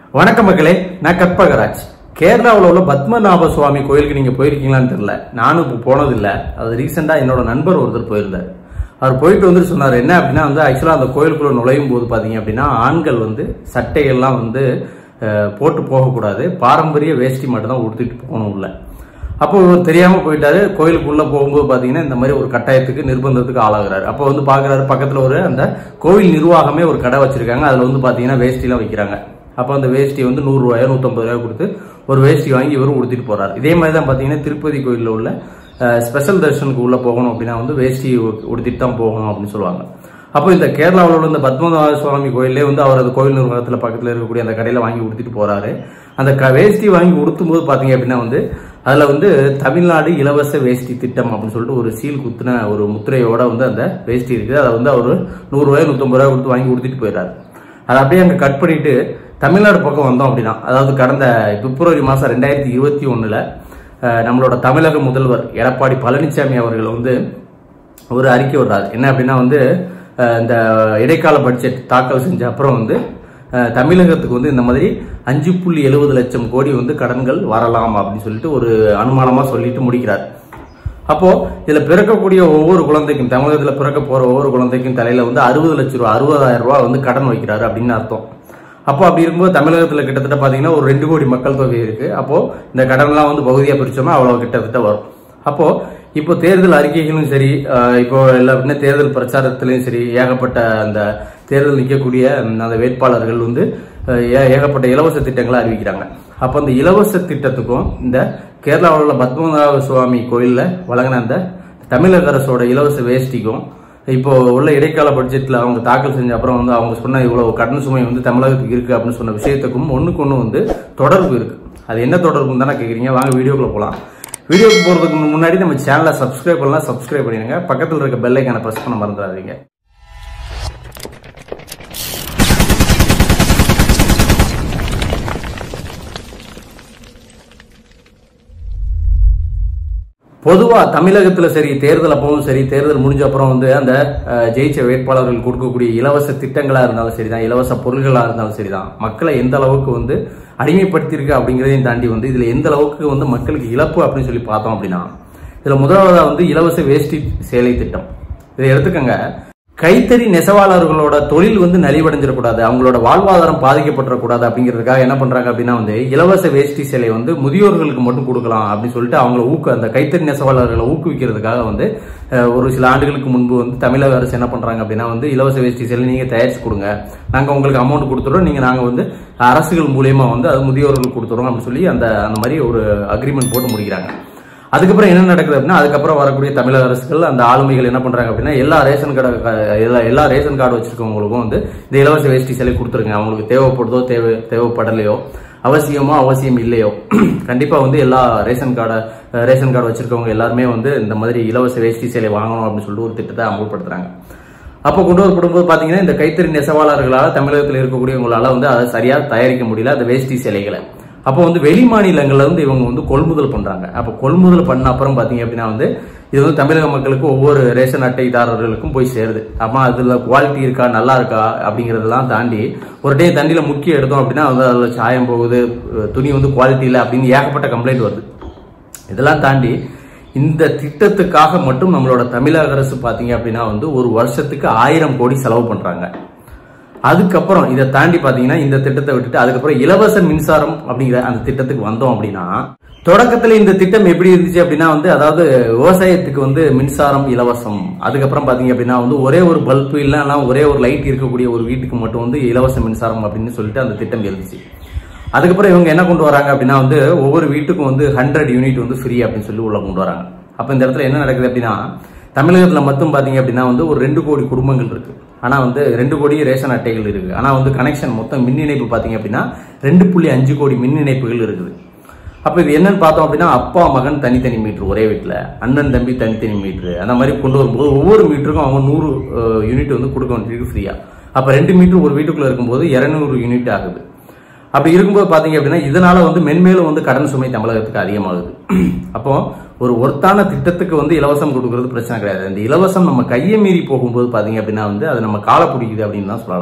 வணக்கம் மக்களே நான் கற்பகராஜ் கேரளாவில் உள்ள பத்மநாப சுவாமி கோயிலுக்கு நீங்க போயிருக்கீங்களான்னு தெரியல நானும் இப்போ போனதில்லை அது ரீசெண்டா என்னோட நண்பர் ஒருத்தர் போயிருந்தார் அவர் போயிட்டு வந்துட்டு சொன்னார் என்ன அப்படின்னா வந்து ஆக்சுவலா அந்த கோயிலுக்குள்ள நுழையும் போது பாத்தீங்க அப்படின்னா ஆண்கள் வந்து சட்டையெல்லாம் வந்து அஹ், போட்டு போகக்கூடாது பாரம்பரிய வேஷ்டி மட்டும் தான் உடுத்திட்டு போகணும் உள்ள அப்போ இவர் தெரியாம போயிட்டாரு கோயிலுக்குள்ள போகும்போது பாத்தீங்கன்னா இந்த மாதிரி ஒரு கட்டாயத்துக்கு நிர்பந்தத்துக்கு ஆளாகிறாரு அப்போ வந்து பாக்குறாரு பக்கத்துல ஒரு அந்த கோவில் நிர்வாகமே ஒரு கடை வச்சிருக்காங்க அதுல வந்து பாத்தீங்கன்னா வேஷ்டிலாம் வைக்கிறாங்க அப்போ அந்த வேஷ்டி வந்து நூறு ரூபாயோ நூத்தம்பது ரூபாயோ கொடுத்து ஒரு வேஷ்டி வாங்கி இவரும் உடுத்திட்டு போறாரு இதே மாதிரி தான் பாத்தீங்கன்னா திருப்பதி கோயில்ல உள்ள ஸ்பெஷல் தர்ஷனுக்கு உள்ள போகணும் அப்படின்னா வந்து வேஷ்டி உ- உடுத்திட்டு தான் போகணும் அப்படின்னு சொல்லுவாங்க அப்போ இந்த கேரளாவில் உள்ள இந்த பத்மநாப சுவாமி கோயிலே வந்து அவர் அந்த கோயில் நிர்வாகத்தில் பக்கத்தில் இருக்கக்கூடிய அந்த கடையில் வாங்கி உடுத்திட்டு போறாரு அந்த க வேஷ்டி வாங்கி உடுத்தும் போது பார்த்தீங்க அப்படின்னா வந்து அதில் வந்து தமிழ்நாடு இலவச வேஷ்டி திட்டம் அப்படின்னு சொல்லிட்டு ஒரு சீல் குத்துன ஒரு முத்திரையோட வந்து அந்த வேஷ்டி இருக்குது அதை வந்து அவர் நூறுரூவாய் நூற்றம்பது ரூபாய் கொடுத்து வாங்கி உடுத்திட்டு போயிடுறாரு அதை அப்படியே அங்கே கட் பண்ணிட்டு தமிழ்நாடு பக்கம் வந்தோம் அப்படின்னா அதாவது கடந்த பிப்ரவரி மாதம் ரெண்டாயிரத்தி இருபத்தி ஒன்றில் நம்மளோட தமிழக முதல்வர் எடப்பாடி பழனிசாமி அவர்கள் வந்து ஒரு அறிக்கை விடுறாரு என்ன அப்படின்னா வந்து அஹ், இந்த இடைக்கால பட்ஜெட் தாக்கல் செஞ்ச அப்புறம் வந்து அஹ், தமிழகத்துக்கு வந்து இந்த மாதிரி அஞ்சு புள்ளி எழுபது லட்சம் கோடி வந்து கடன்கள் வரலாம் அப்படின்னு சொல்லிட்டு ஒரு அனுமானமா சொல்லிட்டு முடிக்கிறார் அப்போ இதுல பிறக்கக்கூடிய ஒவ்வொரு குழந்தைக்கும் தமிழகத்துல பிறக்க போற ஒவ்வொரு குழந்தைக்கும் தலையில வந்து அறுபது லட்சம் ரூபாய் அறுபதாயிரம் ரூபாய் வந்து கடன் வைக்கிறாரு அப்படின்னு அர்த்தம் அப்போ அப்படி இருக்கும்போது தமிழகத்துல கிட்டத்தட்ட பாத்தீங்கன்னா ஒரு ரெண்டு கோடி மக்கள் தொகை இருக்கு அப்போ இந்த கடன்லாம் வந்து பகுதியா பிரிச்சோம்னா அவ்வளவு கிட்டத்தட்ட வரும் அப்போ இப்போ தேர்தல் அறிக்கைகளும் சரி அஹ், இப்போ எல்லா அப்படின்னா தேர்தல் பிரச்சாரத்திலையும் சரி ஏகப்பட்ட அந்த தேர்தல் நிற்கக்கூடிய அந்த வேட்பாளர்கள் வந்து அஹ், ஏ- ஏகப்பட்ட இலவச திட்டங்களை அறிவிக்கிறாங்க அப்போ அந்த இலவச திட்டத்துக்கும் இந்த கேரளாவில் உள்ள பத்மநாப சுவாமி கோயில்ல வழங்கின அந்த தமிழக அரசோட இலவச வேஷ்டிக்கும் இப்போ உள்ள இடைக்கால பட்ஜெட்ல அவங்க தாக்கல் செஞ்ச அப்புறம் வந்து அவங்க சொன்ன இவ்வளவு கடன் சுமை வந்து தமிழகத்துக்கு இருக்கு அப்படின்னு சொன்ன விஷயத்துக்கும் ஒண்ணுக்கு ஒண்ணு வந்து தொடர்பு இருக்கு அது என்ன தொடர்புன்னு தானே கேக்குறீங்க வாங்க வீடியோக்குள்ள போலாம் வீடியோக்கு போறதுக்கு முன்னாடி நம்ம சேனலை சப்ஸ்கிரைப் பண்ணலாம் சப்ஸ்கிரைப் பண்ணிடுங்க பக்கத்துல இருக்க பெல் ஐக்கான பிரஸ் பண்ண மறந்துடாதீங்க பொதுவா தமிழகத்துல சரி தேர்தல் அப்பவும் சரி தேர்தல் முடிஞ்ச அப்புறம் வந்து அந்த அஹ், ஜெயிச்ச வேட்பாளர்கள் கொடுக்கக்கூடிய இலவச திட்டங்களா இருந்தாலும் சரிதான் இலவச பொருள்களா இருந்தாலும் சரிதான் மக்களை எந்த அளவுக்கு வந்து அடிமைப்படுத்தியிருக்கு அப்படிங்கறதையும் தாண்டி வந்து இதுல எந்த அளவுக்கு வந்து மக்களுக்கு இழப்பு அப்படின்னு சொல்லி பார்த்தோம் அப்படின்னா இதுல முதலாவதா வந்து இலவச வேஷ்டி சேலை திட்டம் இதை எடுத்துக்கங்க கைத்தறி நெசவாளர்களோட தொழில் வந்து நலிவடைஞ்சிடக்கூடாது அவங்களோட வாழ்வாதாரம் பாதிக்கப்பட்டுறக்கூடாது அப்படிங்கிறதுக்காக என்ன பண்றாங்க அப்படின்னா வந்து இலவச வேஷ்டி சேலை வந்து முதியோர்களுக்கு மட்டும் கொடுக்கலாம் அப்படின்னு சொல்லிட்டு அவங்கள ஊக்க அந்த கைத்தறி நெசவாளர்களை ஊக்குவிக்கிறதுக்காக வந்து அஹ், ஒரு சில ஆண்டுகளுக்கு முன்பு வந்து தமிழக அரசு என்ன பண்றாங்க அப்படின்னா வந்து இலவச வேஷ்டி சேலை நீங்க தயாரிச்சு கொடுங்க நாங்க உங்களுக்கு அமௌண்ட் கொடுத்துறோம் நீங்க நாங்க வந்து அரசுகள் மூலியமா வந்து அது முதியோர்களுக்கு கொடுத்துறோம் அப்படின்னு சொல்லி அந்த அந்த மாதிரி ஒரு அக்ரிமெண்ட் போட்டு முடிக்கிறாங்க அதுக்கப்புறம் என்ன நடக்குது அப்படின்னா அதுக்கப்புறம் வரக்கூடிய தமிழக அரசுகள் அந்த ஆளுமைகள் என்ன பண்றாங்க அப்படின்னா எல்லா ரேஷன் கார்டு எல்லா எல்லா ரேஷன் கார்டு வச்சிருக்கவங்களுக்கும் வந்து இந்த இலவச வேஷ்டி சிலை கொடுத்துருங்க அவங்களுக்கு தேவைப்படுதோ தேவை தேவைப்படலையோ அவசியமோ அவசியம் இல்லையோ கண்டிப்பா வந்து எல்லா ரேஷன் கார்டை ரேஷன் கார்டு வச்சிருக்கவங்க எல்லாருமே வந்து இந்த மாதிரி இலவச வேஷ்டி சேலை வாங்கணும் அப்படின்னு சொல்லிட்டு ஒரு திட்டத்தை அமல்படுத்துறாங்க அப்போ கொண்டு வரப்படும்போது பாத்தீங்கன்னா இந்த கைத்தறி நெசவாளர்களால தமிழகத்தில் இருக்கக்கூடியவங்களால வந்து அதை சரியா தயாரிக்க முடியல அந்த வேஷ்டி சிலைகளை அப்போ வந்து வெளி மாநிலங்கள்ல இருந்து இவங்க வந்து கொள்முதல் பண்றாங்க அப்போ கொள்முதல் பண்ண அப்புறம் பாத்தீங்க அப்படின்னா வந்து இது வந்து தமிழக மக்களுக்கு ஒவ்வொரு ரேஷன் அட்டைதாரர்களுக்கும் போய் சேருது அப்ப அதுல குவாலிட்டி இருக்கா நல்லா இருக்கா அப்படிங்கறதெல்லாம் தாண்டி ஒரு டே தண்ணியில முக்கிய எடுத்தோம் அப்படின்னா வந்து அதுல சாயம் போகுது துணி வந்து குவாலிட்டி இல்லை அப்படின்னு ஏகப்பட்ட கம்ப்ளைண்ட் வருது இதெல்லாம் தாண்டி இந்த திட்டத்துக்காக மட்டும் நம்மளோட தமிழக அரசு பாத்தீங்க அப்படின்னா வந்து ஒரு வருஷத்துக்கு ஆயிரம் கோடி செலவு பண்றாங்க அதுக்கப்புறம் இதை தாண்டி பாத்தீங்கன்னா இந்த திட்டத்தை விட்டுட்டு அதுக்கப்புறம் இலவச மின்சாரம் அப்படிங்கிற அந்த திட்டத்துக்கு வந்தோம் அப்படின்னா தொடக்கத்துல இந்த திட்டம் எப்படி இருந்துச்சு அப்படின்னா வந்து அதாவது விவசாயத்துக்கு வந்து மின்சாரம் இலவசம் அதுக்கப்புறம் பாத்தீங்க அப்படின்னா வந்து ஒரே ஒரு பல்பு இல்லைன்னா ஒரே ஒரு லைட் இருக்கக்கூடிய ஒரு வீட்டுக்கு மட்டும் வந்து இலவச மின்சாரம் அப்படின்னு சொல்லிட்டு அந்த திட்டம் இருந்துச்சு அதுக்கப்புறம் இவங்க என்ன கொண்டு வராங்க அப்படின்னா வந்து ஒவ்வொரு வீட்டுக்கும் வந்து ஹண்ட்ரட் யூனிட் வந்து ஃப்ரீ அப்படின்னு சொல்லி உள்ள கொண்டு வராங்க அப்ப இந்த இடத்துல என்ன நடக்குது அப்படின்னா தமிழகத்துல மட்டும் பாத்தீங்க அப்படின்னா வந்து ஒரு ரெண்டு கோடி குடும்பங்கள் இருக்கு ஆனா வந்து ரெண்டு கோடி ரேஷன் அட்டைகள் இருக்கு ஆனா வந்து கனெக்ஷன் மொத்தம் மின் இணைப்பு பாத்தீங்க அப்படின்னா ரெண்டு புள்ளி அஞ்சு கோடி மின் இணைப்புகள் இருக்குது அப்ப இது என்னன்னு பார்த்தோம் அப்படின்னா அப்பா மகன் தனித்தனி மீட்டர் ஒரே வீட்டுல அண்ணன் தம்பி தனித்தனி மீட்டர் அந்த மாதிரி கொண்டு வரும்போது ஒவ்வொரு மீட்டருக்கும் அவங்க நூறு யூனிட் வந்து கொடுக்க வேண்டியிருக்கு ஃப்ரீயா அப்ப ரெண்டு மீட்டர் ஒரு வீட்டுக்குள்ள இருக்கும்போது இருநூறு யூனிட் ஆகுது அப்படி இருக்கும்போது பாத்தீங்க அப்படின்னா இதனால வந்து மென்மேலும் வந்து கடன் சுமை தமிழகத்துக்கு அதிகமாகுது அப்போ ஒரு ஒருத்தான திட்டத்துக்கு வந்து இலவசம் கொடுக்கறது பிரச்சனை கிடையாது இந்த இலவசம் நம்ம கையை மீறி போகும்போது பாத்தீங்க அப்படின்னா வந்து அது நம்ம காலை பிடிக்குது அப்படின்னு தான் சொல்லலாம்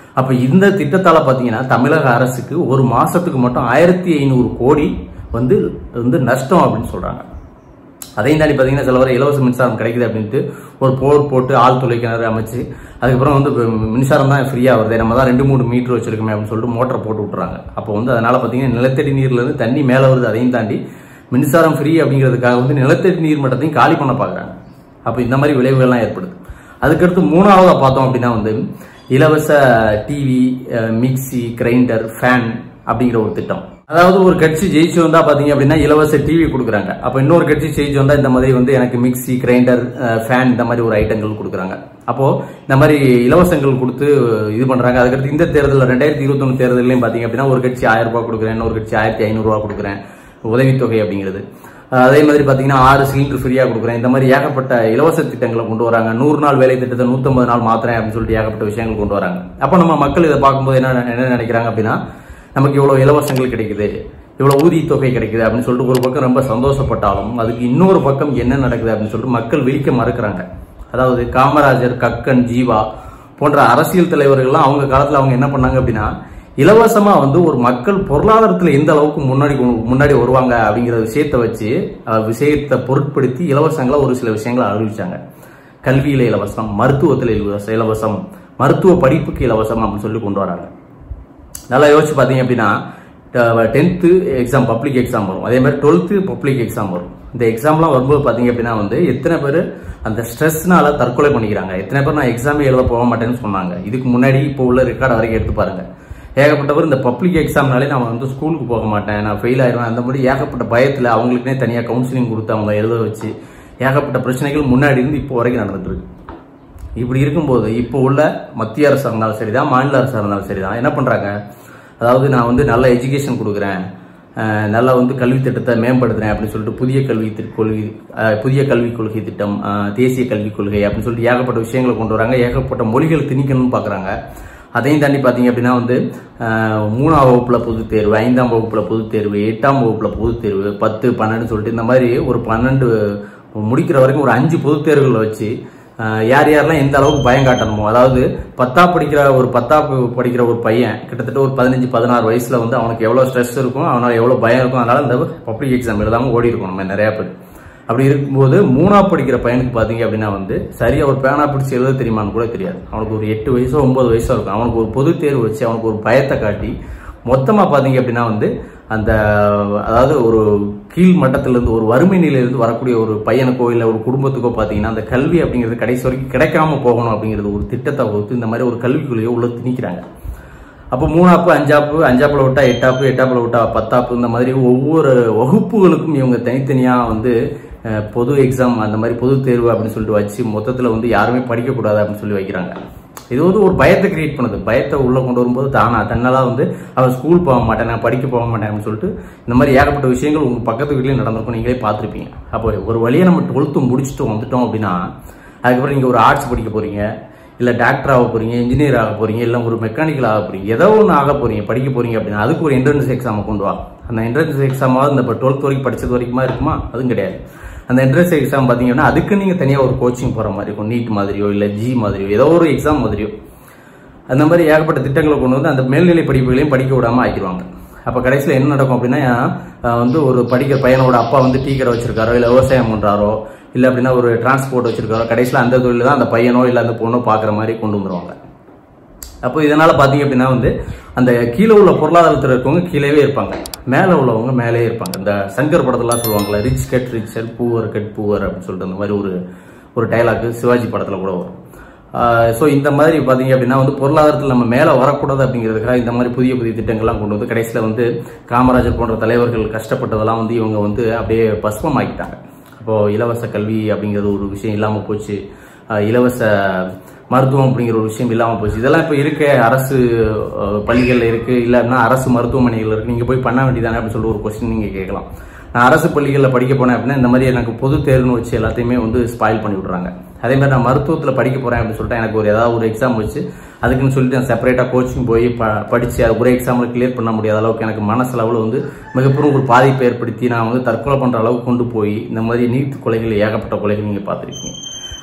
அப்ப இந்த திட்டத்தால பாத்தீங்கன்னா தமிழக அரசுக்கு ஒரு மாசத்துக்கு மட்டும் ஆயிரத்தி ஐநூறு கோடி வந்து வந்து நஷ்டம் அப்படின்னு சொல்றாங்க அதையும் தாண்டி பார்த்தீங்கன்னா சில வரை இலவச மின்சாரம் கிடைக்குது அப்படின்ட்டு ஒரு போர் போட்டு ஆள் துளை கிணறு அமைச்சு அதுக்கப்புறம் வந்து இப்ப மின்சாரம் தான் ஃப்ரீயாக வருது நம்ம தான் ரெண்டு மூணு மீட்டர் வச்சிருக்கோமே அப்படின்னு சொல்லிட்டு மோட்டரை போட்டு விட்டுறாங்க அப்போ வந்து அதனால பார்த்தீங்கன்னா நிலத்தடி நீர்ல இருந்து தண்ணி மேலே வருது அதையும் தாண்டி மின்சாரம் ஃப்ரீ அப்படிங்கிறதுக்காக வந்து நிலத்தடி நீர் மட்டத்தையும் காலி பண்ண பார்க்குறாங்க அப்போ இந்த மாதிரி விளைவுகள்லாம் ஏற்படுது அதுக்கடுத்து மூணாவதா பார்த்தோம் அப்படின்னா வந்து இலவச டிவி மிக்சி கிரைண்டர் ஃபேன் அப்படிங்கிற ஒரு திட்டம் அதாவது ஒரு கட்சி ஜெயிச்சு வந்தா பாத்தீங்க அப்படின்னா இலவச டிவி கொடுக்குறாங்க அப்ப இன்னொரு கட்சி ஜெயிச்சு வந்தா இந்த மாதிரி வந்து எனக்கு மிக்சி கிரைண்டர் ஃபேன் இந்த மாதிரி ஒரு ஐட்டங்கள் கொடுக்குறாங்க அப்போ இந்த மாதிரி இலவசங்கள் கொடுத்து இது பண்றாங்க அதுக்கடுத்து இந்த தேர்தலில் ரெண்டாயிரத்தி இருபத்தொன்னு தேர்தலையும் பாத்தீங்க அப்படின்னா ஒரு கட்சி ஆயிரம் ரூபாய் கொடுக்குறேன் இன்னொரு கட்சி ஆயிரத்தி ஐநூறு ரூபாய் கொடுக்குறேன் உதவித்தொகை அப்படிங்கிறது அஹ் அதே மாதிரி பாத்தீங்கன்னா ஆறு சிலிண்டர் ஃப்ரீயா கொடுக்குறேன் இந்த மாதிரி ஏகப்பட்ட இலவச திட்டங்களை கொண்டு வராங்க நூறு நாள் வேலை திட்டத்தை நூத்தம்பது நாள் மாத்திரேன் அப்படின்னு சொல்லிட்டு ஏகப்பட்ட விஷயங்கள் கொண்டு வராங்க அப்ப நம்ம மக்கள் இதை பார்க்கும்போது என்ன என்ன நினைக்கிறாங்க அப்படின்னா நமக்கு இவ்வளவு இலவசங்கள் கிடைக்குது இவ்வளவு ஊதிய தொகை கிடைக்குது அப்படின்னு சொல்லிட்டு ஒரு பக்கம் ரொம்ப சந்தோஷப்பட்டாலும் அதுக்கு இன்னொரு பக்கம் என்ன நடக்குது அப்படின்னு சொல்லிட்டு மக்கள் விழிக்க மறுக்கிறாங்க அதாவது காமராஜர் கக்கன் ஜீவா போன்ற அரசியல் தலைவர்கள்லாம் அவங்க காலத்துல அவங்க என்ன பண்ணாங்க அப்படின்னா இலவசமா வந்து ஒரு மக்கள் பொருளாதாரத்துல எந்த அளவுக்கு முன்னாடி கொண்டு- முன்னாடி வருவாங்க அப்படிங்கிற விஷயத்தை வச்சு அஹ், விஷயத்தை பொருட்படுத்தி இலவசங்களா ஒரு சில விஷயங்களை அறிவிச்சாங்க கல்வியில இலவசம் மருத்துவத்தில் இலவச இலவசம் மருத்துவ படிப்புக்கு இலவசம் அப்படின்னு சொல்லி கொண்டு வராங்க நல்லா யோசிச்சு பார்த்தீங்க அப்படின்னா டென்த்து எக்ஸாம் பப்ளிக் எக்ஸாம் வரும் அதே மாதிரி டுவெல்த்து பப்ளிக் எக்ஸாம் வரும் இந்த எக்ஸாம்லாம் வரும்போது பார்த்தீங்க அப்படின்னா வந்து எத்தனை பேர் அந்த ஸ்ட்ரெஸ்னால தற்கொலை பண்ணிக்கிறாங்க எத்தனை பேர் நான் எக்ஸாமே எழுத போக மாட்டேன்னு சொன்னாங்க இதுக்கு முன்னாடி இப்போ உள்ள ரெக்கார்டு வரைக்கும் எடுத்து பாருங்க ஏகப்பட்டவர் இந்த பப்ளிக் எக்ஸாம்னாலே நான் வந்து ஸ்கூலுக்கு போக மாட்டேன் நான் ஃபெயில் ஆயிடுவேன் அந்த மாதிரி ஏகப்பட்ட பயத்தில் அவங்களுக்குனே தனியாக கவுன்சிலிங் கொடுத்து அவங்க எழுத வச்சு ஏகப்பட்ட பிரச்சனைகள் முன்னாடி இருந்து இப்போ வரைக்கும் நடந்துட்டு இருக்கு இப்படி இருக்கும்போது இப்போ உள்ள மத்திய அரசா இருந்தாலும் சரிதான் மாநில அரசா இருந்தாலும் சரிதான் என்ன பண்றாங்க அதாவது நான் வந்து நல்ல எஜுகேஷன் கொடுக்குறேன் அஹ் நல்லா வந்து கல்வி திட்டத்தை மேம்படுத்துறேன் அப்படின்னு சொல்லிட்டு புதிய கல்வி திட்ட- கொள்கை அஹ் புதிய கல்விக் கொள்கை திட்டம் அஹ் தேசிய கல்விக் கொள்கை அப்படின்னு சொல்லிட்டு ஏகப்பட்ட விஷயங்களை கொண்டு வராங்க ஏகப்பட்ட மொழிகள் திணிக்கணும்னு பார்க்குறாங்க அதையும் தாண்டி பார்த்தீங்க அப்படின்னா வந்து அஹ், மூணாம் வகுப்புல பொதுத் தேர்வு ஐந்தாம் வகுப்புல பொதுத் தேர்வு எட்டாம் வகுப்புல பொதுத் தேர்வு பத்து பன்னெண்டு சொல்லிட்டு இந்த மாதிரி ஒரு பன்னெண்டு முடிக்கிற வரைக்கும் ஒரு அஞ்சு பொதுத் தேர்வுகளை வச்சு அஹ், யார் யாரெல்லாம் எந்த அளவுக்கு பயம் காட்டணுமோ அதாவது பத்தா படிக்கிற ஒரு பத்தா படிக்கிற ஒரு பையன் கிட்டத்தட்ட ஒரு பதினஞ்சு பதினாறு வயசுல வந்து அவனுக்கு எவ்வளவு ஸ்ட்ரெஸ் இருக்கும் அவனால எவ்வளவு பயம் இருக்கும் அதனால இந்த பப்ளிக் எக்ஸாம் எழுதாம ஓடி இருக்கும் நம்ம நிறைய பேர் அப்படி இருக்கும்போது மூணா படிக்கிற பையனுக்கு பாத்தீங்க அப்படின்னா வந்து சரியா ஒரு பேனா பிடிச்சி எழுத தெரியுமான்னு கூட தெரியாது அவனுக்கு ஒரு எட்டு வயசோ ஒன்பது வயசோ இருக்கும் அவனுக்கு ஒரு பொது தேர்வு வச்சு அவனுக்கு ஒரு பயத்தை காட்டி மொத்தமா பாத்தீங்க அப்படின்னா வந்து அந்த அதாவது ஒரு கீழ் மட்டத்திலிருந்து ஒரு வறுமை நிலையிலிருந்து வரக்கூடிய ஒரு பையனுக்கோ இல்ல ஒரு குடும்பத்துக்கோ பாத்தீங்கன்னா அந்த கல்வி அப்படிங்கிறது கடைசி வரைக்கும் கிடைக்காம போகணும் அப்படிங்கிறது ஒரு திட்டத்தை வகுத்து இந்த மாதிரி ஒரு கல்விக்குள்ளேயோ உள்ள திணிக்கிறாங்க அப்போ மூணாப்பு அஞ்சாப்பு அஞ்சாப்புல விட்டா எட்டாப்பு எட்டாப்புல விட்டா பத்தாப்பு இந்த மாதிரி ஒவ்வொரு வகுப்புகளுக்கும் இவங்க தனித்தனியா வந்து அஹ், பொது எக்ஸாம் அந்த மாதிரி பொது தேர்வு அப்படின்னு சொல்லிட்டு வச்சு மொத்தத்துல வந்து யாருமே படிக்கக்கூடாது அப்படின்னு சொல்லி வைக்கிறாங்க இது வந்து ஒரு பயத்தை கிரியேட் பண்ணுது பயத்தை உள்ள கொண்டு வரும்போது தானா தன்னால வந்து அவன் ஸ்கூல் போக மாட்டேன் நான் படிக்க போக மாட்டேன் அப்படின்னு சொல்லிட்டு இந்த மாதிரி ஏகப்பட்ட விஷயங்கள் உங்க பக்கத்து வீட்லயும் நடந்திருக்கும் நீங்களே பார்த்திருப்பீங்க அப்போ ஒரு வழியை நம்ம டுவெல்த்து முடிச்சுட்டு வந்துட்டோம் அப்படின்னா அதுக்கப்புறம் நீங்க ஒரு ஆர்ட்ஸ் படிக்க போறீங்க இல்ல டாக்டர் ஆக போறீங்க இன்ஜினியர் ஆக போறீங்க இல்ல ஒரு மெக்கானிக்கல் ஆக போறீங்க ஏதோ ஒன்று ஆக போறீங்க படிக்க போறீங்க அப்படின்னா அதுக்கு ஒரு என்ட்ரன்ஸ் எக்ஸாமை கொண்டு வா அந்த என்ட்ரன்ஸ் எக்ஸாமாவது இந்த இப்போ டுவெல்த் வரைக்கும் படிச்சது வரைக்குமா இருக்குமா அதுவும் கிடையாது அந்த என்ட்ரன்ஸ் எக்ஸாம் பார்த்தீங்கன்னா அதுக்கு நீங்க தனியா ஒரு கோச்சிங் போற மாதிரி இருக்கும் நீட் மாதிரியோ இல்ல ஜி மாதிரியோ ஏதோ ஒரு எக்ஸாம் மாதிரியோ அந்த மாதிரி ஏகப்பட்ட திட்டங்களை கொண்டு வந்து அந்த மேல்நிலை படிப்புகளையும் படிக்க விடாம ஆக்கிடுவாங்க அப்ப கடைசியில் என்ன நடக்கும் அப்படின்னா அஹ், வந்து ஒரு படிக்கிற பையனோட அப்பா வந்து டீ கடை வச்சிருக்காரோ இல்ல விவசாயம் பண்றாரோ இல்ல அப்படின்னா ஒரு டிரான்ஸ்போர்ட் வச்சிருக்காரோ கடைசியில் அந்த தொழில தான் அந்த பையனோ இல்ல அந்த பொண்ணோ பாக்குற மாதிரி கொண்டு வந்துருவாங்க அப்போ இதனால பாத்தீங்க அப்படின்னா வந்து அந்த கீழே உள்ள பொருளாதாரத்தில் இருக்கவங்க கீழேவே இருப்பாங்க மேலே உள்ளவங்க மேலே இருப்பாங்க இந்த சங்கர் படத்துலாம் சொல்லுவாங்கல்ல rich get richer poor get poor அப்படின்னு சொல்லிட்டு அந்த மாதிரி ஒரு ஒரு டைலாக் சிவாஜி படத்துல கூட வரும் ஸோ இந்த மாதிரி பார்த்தீங்க அப்படின்னா வந்து பொருளாதாரத்தில் நம்ம மேலே வரக்கூடாது அப்படிங்கிறதுக்காக இந்த மாதிரி புதிய புதிய திட்டங்கள்லாம் கொண்டு வந்து கடைசியில் வந்து காமராஜர் போன்ற தலைவர்கள் கஷ்டப்பட்டதெல்லாம் வந்து இவங்க வந்து அப்படியே பஸ்மமாக்கிட்டாங்க அப்போ இலவச கல்வி அப்படிங்கிறது ஒரு விஷயம் இல்லாமல் போச்சு அஹ் இலவச மருத்துவம் அப்படிங்கிற ஒரு விஷயம் இல்லாமல் போச்சு இதெல்லாம் இப்போ இருக்க அரசு அஹ், பள்ளிகள்ல இருக்கு இல்லைன்னா அரசு மருத்துவமனைகள் இருக்கு நீங்க போய் பண்ண வேண்டியதானே அப்படின்னு சொல்லி ஒரு கொஸ்டின் நீங்க கேட்கலாம் நான் அரசு பள்ளிகளில் படிக்க போனேன் அப்படின்னா இந்த மாதிரி எனக்கு பொது தேர்வுன்னு வச்சு எல்லாத்தையுமே வந்து ஸ்பாயில் பண்ணி விடுறாங்க அதே மாதிரி நான் மருத்துவத்தில் படிக்க போறேன் அப்படின்னு சொல்லிட்டு எனக்கு ஒரு ஏதாவது ஒரு எக்ஸாம் வச்சு அதுக்குன்னு சொல்லிட்டு நான் செப்பரேட்டாக கோச்சிங் போய் ப படிச்சு அது ஒரே எக்ஸாமில் கிளியர் பண்ண முடியாத அளவுக்கு எனக்கு மனசளவில் வந்து மிகப்பெரும் ஒரு பாதிப்பை ஏற்படுத்தி நான் வந்து தற்கொலை பண்ற அளவுக்கு கொண்டு போய் இந்த மாதிரி நீட் கொலைகள் ஏகப்பட்ட கொலைகள் நீங்க பார்த்துருக்கீங்க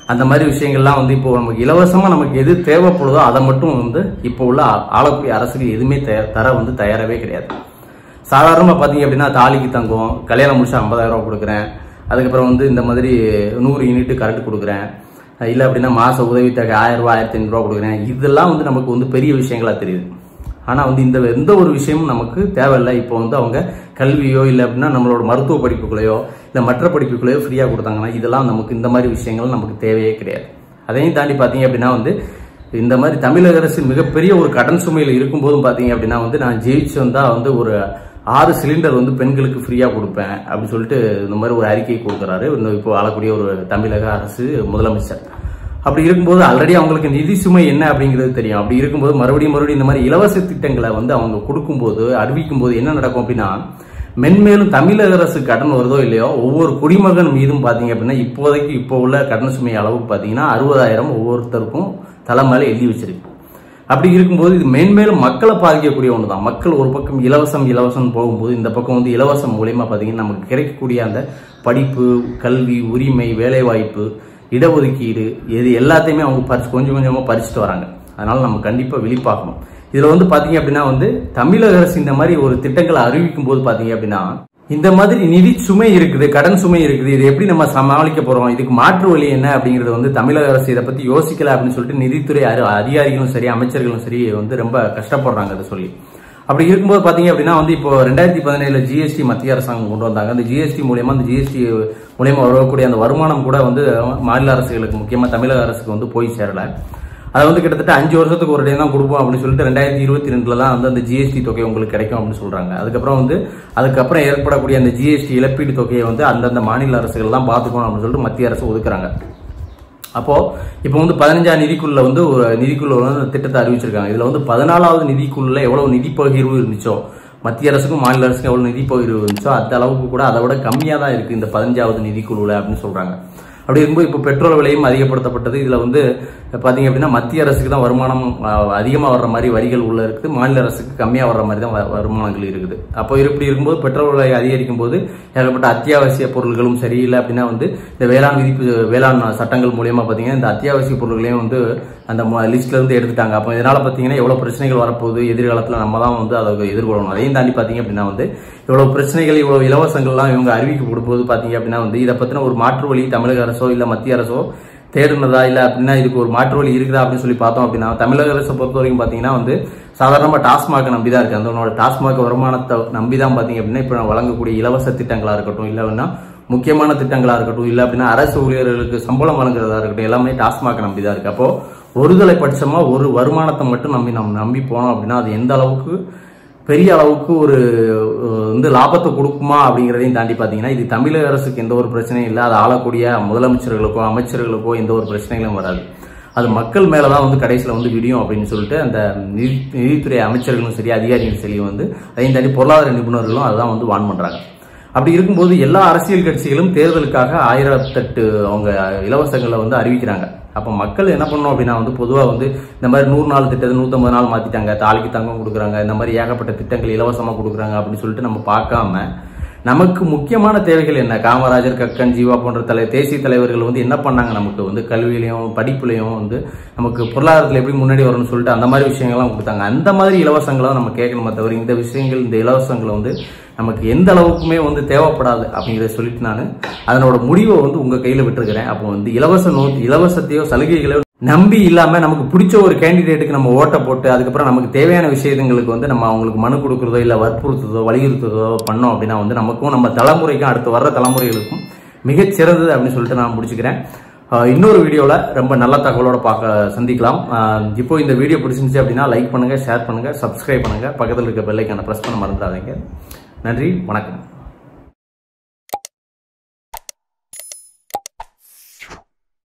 அந்த மாதிரி விஷயங்கள்லாம் வந்து இப்போ நமக்கு இலவசமா நமக்கு எது தேவைப்படுதோ அதை மட்டும் வந்து இப்போ உள்ள ஆ- ஆளக்கூடிய அரசுகள் எதுவுமே தய- தர வந்து தயாராகவே கிடையாது சாதாரணமாக பார்த்தீங்க அப்படின்னா தாலிக்கு தங்கம் கல்யாணம் முடிச்சா 50000 ரூபா கொடுக்குறேன் அதுக்கப்புறம் வந்து இந்த மாதிரி நூறு யூனிட் கரண்ட் கொடுக்குறேன் இல்லை அப்படின்னா மாச உதவித்தொகை ஆயிரம் ரூபாய் ஆயிரத்தி ஐநூறுரூவா கொடுக்குறேன் இதெல்லாம் வந்து நமக்கு வந்து பெரிய விஷயங்களா தெரியுது ஆனால் வந்து இந்த எந்த ஒரு விஷயமும் நமக்கு தேவையில்லை இப்போ வந்து அவங்க கல்வியோ இல்லை அப்படின்னா நம்மளோட மருத்துவ படிப்புகளையோ இல்லை மற்ற படிப்புகளையோ ஃப்ரீயாக கொடுத்தாங்கன்னா இதெல்லாம் நமக்கு இந்த மாதிரி விஷயங்கள் நமக்கு தேவையே கிடையாது அதையும் தாண்டி பார்த்தீங்க அப்படின்னா வந்து இந்த மாதிரி தமிழக அரசு மிகப்பெரிய ஒரு கடன் சுமையில் இருக்கும்போதும் பார்த்தீங்க அப்படின்னா வந்து நான் ஜெயிச்சு வந்தா வந்து ஒரு ஆறு சிலிண்டர் வந்து பெண்களுக்கு ஃப்ரீயாக கொடுப்பேன் அப்படின்னு சொல்லிட்டு இந்த மாதிரி ஒரு அறிக்கை கொடுக்குறாரு இந்த இப்போ ஆளக்கூடிய ஒரு தமிழக அரசு முதலமைச்சர் அப்படி இருக்கும்போது ஆல்ரெடி அவங்களுக்கு நிதி சுமை என்ன அப்படிங்கிறது தெரியும் அப்படி இருக்கும்போது மறுபடியும் மறுபடியும் இந்த மாதிரி இலவச திட்டங்களை வந்து அவங்க கொடுக்கும்போது அறிவிக்கும் போது என்ன நடக்கும் அப்படின்னா மென்மேலும் தமிழக அரசு கடன் வருதோ இல்லையோ ஒவ்வொரு குடிமகன் மீதும் பாத்தீங்க அப்படின்னா இப்போதைக்கு இப்போ உள்ள கடன் சுமை அளவுக்கு பாத்தீங்கன்னா அறுபதாயிரம் ஒவ்வொருத்தருக்கும் தலை மேல எழுதி வச்சிருக்கு அப்படி இருக்கும்போது இது மேன்மேலும் மக்களை பாதிக்கக்கூடிய ஒன்று தான் மக்கள் ஒரு பக்கம் இலவசம் இலவசம் போகும்போது இந்த பக்கம் வந்து இலவசம் மூலியமா பார்த்தீங்கன்னா நமக்கு கிடைக்கக்கூடிய அந்த படிப்பு கல்வி உரிமை வேலைவாய்ப்பு இடஒதுக்கீடு இது எல்லாத்தையுமே அவங்க பறிச்சு கொஞ்சம் கொஞ்சமாக பறிச்சுட்டு வராங்க அதனால நம்ம கண்டிப்பாக விழிப்பாகணும் இதில் வந்து பார்த்தீங்க அப்படின்னா வந்து தமிழக அரசு இந்த மாதிரி ஒரு திட்டங்களை அறிவிக்கும் போது பார்த்தீங்க அப்படின்னா இந்த மாதிரி நிதி சுமை இருக்குது கடன் சுமை இருக்குது இது எப்படி நம்ம சமாளிக்க போறோம் இதுக்கு மாற்று வழி என்ன அப்படிங்கறது வந்து தமிழக அரசு இதை பத்தி யோசிக்கல அப்படின்னு சொல்லிட்டு நிதித்துறை அரு- அதிகாரிகளும் சரி அமைச்சர்களும் சரி வந்து ரொம்ப கஷ்டப்படுறாங்க அதை சொல்லி அப்படி இருக்கும்போது பாத்தீங்க அப்படின்னா வந்து இப்போ ரெண்டாயிரத்தி பதினேழுல ஜிஎஸ்டி மத்திய அரசாங்கம் கொண்டு வந்தாங்க அந்த ஜிஎஸ்டி மூலியமா அந்த ஜிஎஸ்டி மூலியமா வரக்கூடிய அந்த வருமானம் கூட வந்து மாநில அரசுகளுக்கு முக்கியமா தமிழக அரசுக்கு வந்து போய் சேரல அதை வந்து கிட்டத்தட்ட அஞ்சு வருஷத்துக்கு ஒரு டைம் தான் கொடுப்போம் அப்படின்னு சொல்லிட்டு ரெண்டாயிரத்தி இருபத்தி ரெண்டுல தான் வந்து அந்த ஜிஎஸ்டி தொகை உங்களுக்கு கிடைக்கும் அப்படின்னு சொல்றாங்க அதுக்கப்புறம் வந்து அதுக்கப்புறம் ஏற்படக்கூடிய அந்த ஜிஎஸ்டி இழப்பீடு தொகையை வந்து அந்தந்த மாநில அரசுகள் தான் பார்த்துக்கணும் அப்படின்னு சொல்லிட்டு மத்திய அரசு ஒதுக்குறாங்க அப்போ இப்போ வந்து பதினஞ்சாம் நிதிக்குள்ள வந்து ஒரு நிதிக்குள்ள வந்து அந்த திட்டத்தை அறிவிச்சிருக்காங்க இதுல வந்து பதினாலாவது நிதிக்குள்ள எவ்வளவு நிதி பகிர்வு இருந்துச்சோ மத்திய அரசுக்கும் மாநில அரசுக்கும் எவ்வளவு நிதி பகிர்வு இருந்துச்சோ அந்த அளவுக்கு கூட அதை விட கம்மியா தான் இருக்கு இந்த பதினஞ்சாவது நிதிக்குழுல அப்படின்னு சொல்றாங்க அப்படி இருக்கும்போது இப்போ பெட்ரோல் விலையும் அதிகப்படுத்தப்பட்டது இதுல வந்து பாத்தீங்க அப்படின்னா மத்திய அரசுக்கு தான் வருமானம் அஹ், அதிகமா வர்ற மாதிரி வரிகள் உள்ள இருக்குது மாநில அரசுக்கு கம்மியா வர்ற மாதிரி தான் வ- வருமானங்கள் இருக்குது அப்போ இப்படி இருக்கும்போது பெட்ரோல் விலை அதிகரிக்கும் போது ஏகப்பட்ட அத்தியாவசிய பொருட்களும் சரி இல்லை அப்படின்னா வந்து இந்த வேளாண் விதிப்பு வேளாண் சட்டங்கள் மூலியமா பாத்தீங்கன்னா இந்த அத்தியாவசிய பொருட்களையும் வந்து அந்த லிஸ்ட்ல இருந்து எடுத்துட்டாங்க அப்போ இதனால பாத்தீங்கன்னா எவ்வளவு பிரச்சனைகள் வரப்போகுது எதிர்காலத்துல நம்ம தான் வந்து அதை எதிர்கொள்ளணும் அதையும் தாண்டி பாத்தீங்க அப்படின்னா வந்து இவ்வளவு பிரச்சனைகள் இவ்வளவு இலவசங்கள்லாம் இவங்க அறிவிக்கப்படும் போது பாத்தீங்க அப்படின்னா வந்து இதை பத்தின ஒரு மாற்று வழி தமிழக அரசோ இல்ல மத்திய அரசோ தேடுனதா இல்ல அப்படின்னா இதுக்கு ஒரு மாற்று வழி இருக்குதா அப்படின்னு சொல்லி பார்த்தோம் அப்படின்னா தமிழக அரசை பொறுத்த வரைக்கும் பாத்தீங்கன்னா வந்து சாதாரணமா டாஸ்மாக நம்பி தான் இருக்கு அந்த டாஸ்மாக வருமானத்தை நம்பி தான் பாத்தீங்க அப்படின்னா இப்ப வழங்கக்கூடிய இலவச திட்டங்களா இருக்கட்டும் இல்ல அப்படின்னா முக்கியமான திட்டங்களா இருக்கட்டும் இல்ல அப்படின்னா அரசு ஊழியர்களுக்கு சம்பளம் வழங்குறதா இருக்கட்டும் எல்லாமே டாஸ்மாக நம்பி தான் இருக்கு அப்போ ஒருதலை பட்சமா ஒரு வருமானத்தை மட்டும் நம்பி நம்ம நம்பி போனோம் அப்படின்னா அது எந்த அளவுக்கு பெரிய அளவுக்கு ஒரு அஹ், வந்து லாபத்தை கொடுக்குமா அப்படிங்கிறதையும் தாண்டி பார்த்தீங்கன்னா இது தமிழக அரசுக்கு எந்த ஒரு பிரச்சனையும் இல்லை அது ஆளக்கூடிய முதலமைச்சர்களுக்கோ அமைச்சர்களுக்கோ எந்த ஒரு பிரச்சனைகளும் வராது அது மக்கள் மேல தான் வந்து கடைசியில் வந்து விடியும் அப்படின்னு சொல்லிட்டு அந்த நிதி நிதித்துறை அமைச்சர்களும் சரி அதிகாரிகளும் சரி வந்து அதையும் தாண்டி பொருளாதார நிபுணர்களும் அதுதான் வந்து வான் பண்றாங்க அப்படி இருக்கும்போது எல்லா அரசியல் கட்சிகளும் தேர்தலுக்காக ஆயிரத்தெட்டு அவங்க இலவசங்களை வந்து அறிவிக்கிறாங்க அப்ப மக்கள் என்ன பண்ணணும் அப்படின்னா வந்து பொதுவா வந்து இந்த மாதிரி நூறு நாள் திட்டத்தை நூத்தம்பது நாள் மாத்திட்டாங்க தாலிக்கு தங்கம் கொடுக்குறாங்க இந்த மாதிரி ஏகப்பட்ட திட்டங்கள் இலவசமா கொடுக்குறாங்க அப்படின்னு சொல்லிட்டு நம்ம பார்க்காம நமக்கு முக்கியமான தேவைகள் என்ன காமராஜர் கக்கன் ஜீவா போன்ற தலை தேசிய தலைவர்கள் வந்து என்ன பண்ணாங்க நமக்கு வந்து கல்வியிலையும் படிப்புலையும் வந்து நமக்கு பொருளாதாரத்தில் எப்படி முன்னாடி வரணும்னு சொல்லிட்டு அந்த மாதிரி விஷயங்கள்லாம் கொடுத்தாங்க அந்த மாதிரி இலவசங்களை நம்ம கேட்கணுமே தவிர இந்த விஷயங்கள் இந்த இலவசங்களை வந்து நமக்கு எந்த அளவுக்குமே வந்து தேவைப்படாது அப்படிங்கிறத சொல்லிட்டு நான் அதனோட முடிவை வந்து உங்க கையில விட்டுருக்கிறேன் அப்போ வந்து இலவச நோ இலவசத்தையோ சலுகைகளையோ நம்பி இல்லாம நமக்கு பிடிச்ச ஒரு கேண்டிடேட்டுக்கு நம்ம ஓட்டை போட்டு அதுக்கப்புறம் நமக்கு தேவையான விஷயங்களுக்கு வந்து நம்ம அவங்களுக்கு மனு கொடுக்குறதோ இல்ல வற்புறுத்துறதோ வலியுறுத்துறதோ பண்ணோம் அப்படின்னா வந்து நமக்கும் நம்ம தலைமுறைக்கும் அடுத்து வர்ற தலைமுறைகளுக்கும் மிகச் சிறந்தது அப்படின்னு சொல்லிட்டு நான் முடிச்சுக்கிறேன் ஆஹ் இன்னொரு வீடியோவில் ரொம்ப நல்ல தகவலோட பார்க்க சந்திக்கலாம் ஆஹ் இப்போ இந்த வீடியோ பிடிச்சிருந்துச்சு அப்படின்னா லைக் பண்ணுங்க ஷேர் பண்ணுங்க சப்ஸ்கிரைப் பண்ணுங்க பக்கத்தில் இருக்க பெல்லைக்கான ப்ரெஸ் பண்ண மறந்துடாதீங்க நன்றி வணக்கம்